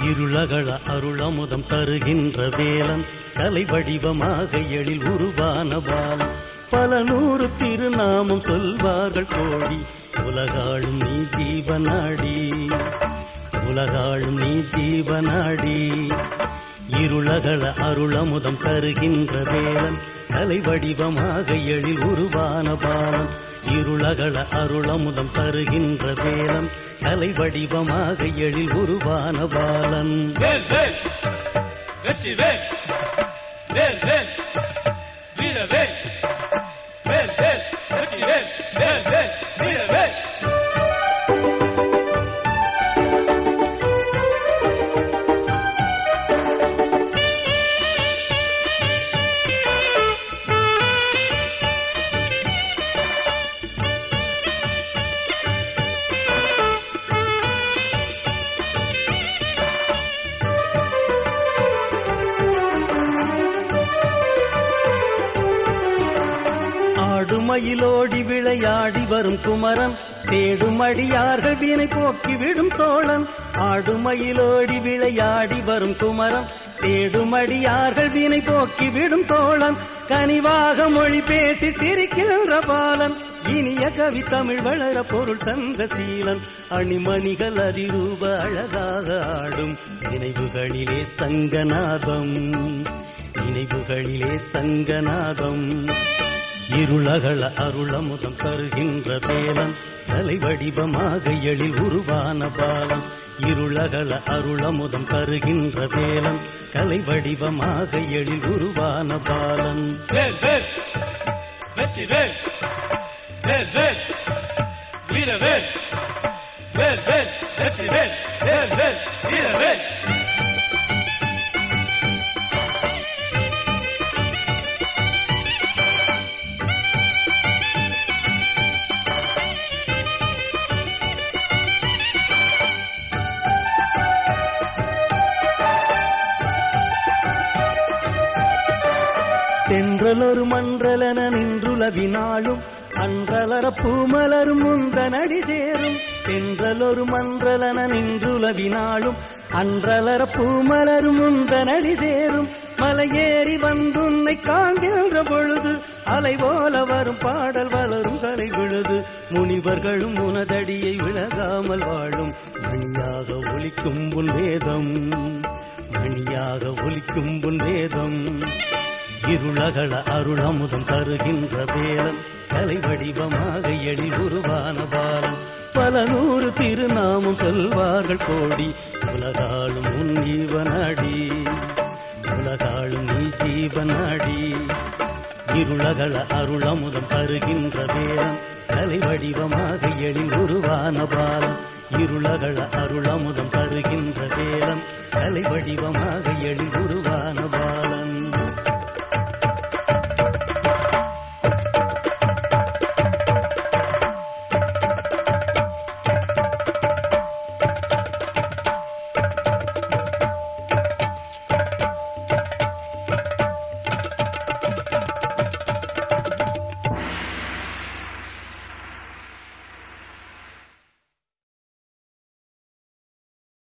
இருளகள அருளமுதம் தருகின்ற வேலன் கலை வடிவமாக எழில் உருவான பாலன் பல நூறு திருநாமம் சொல்வார்கள் கோடி உலகாளும் நீ ஜீவனாடி உலகாளும் நீ ஜீவனாடி இருளகள அருளமுதம் தருகின்ற வேலன் கலை வடிவமாக எழில் உருவான பாலன் இருளகள அருளமுதம் தருகின்ற வேலம் கலை வடிவமாக எழில் உருவான பாலன் வேல் வேல் வெற்றி வேல் வேல் வேல் வீர வேல் வேல் வேல் வெற்றி வேல் வேல் வேல் வீர வேல் ஆடுமயிலோடி விளையாடி வரும் குமரன் தேடுமடியார்கள் வீணை போக்கி விடும் தோழன் ஆடுமயிலோடி விளையாடி வரும் குமரன் தேடுமடியார்கள் வீணை போக்கி விடும் தோழன் கனிவாக மொழி பேசி சிரிக்கின்ற பாலன் இனிய கவி தமிழ் வளர பொருள் தந்த சீலன் அணிமணிகள் அதிரூப அழகாக ஆடும் நினைவுகளிலே சங்கநாதம் நினைவுகளிலே சங்கநாதம் இருளகள அருளமுதம் தருகின்ற வேலன் கலை வடிவமாக எழில் உருவான பாலன் இருளகள அருளமுதம் தருகின்ற வேலன் கலை வடிவமாக எழில் உருவான பாலன் வேல் வேல் வெற்றி வேல் வேல் வேல் வீர வேல் வேல் வேல் வெற்றி வேல் வேல் வேல் வீர வேல் தென்றலொரு மன்றலன நின்றுலவினாலும் அன்றலர பூமலரும் முந்தனடி சேரும் தென்றலொரு மன்றலன நின்றுலவினாலும் அன்றலர பூமலரும் முந்தனடி சேரும் மலையேறி வந்துன்னை காண்கின்ற பொழுது அலை போல வரும் பாடல் வளரும் கலை விழுது முனிவர்களும் உனதடியை விலகாமல் வாழும் மணியாக ஒலிக்கும் உன் வேதம் மணியாக ஒலிக்கும் உன் வேதம் இருளகள அருளமுதம் தருகின்ற வேலன் கலை வடிவமாக எழில் உருவான பாலன் பல நூறு திருநாமம் சொல்வார்கள் கோடி உலகாளும் உன் ஜீவனாடி உலகாளும் நீ ஜீவனாடி இருளகள அருளமுதம் தருகின்ற வேலன் கலை வடிவமாக எழில் உருவான பாலன் இருளகள அருளமுதம் தருகின்ற வேலன் கலை வடிவமாக எழில் உருவான பாலன்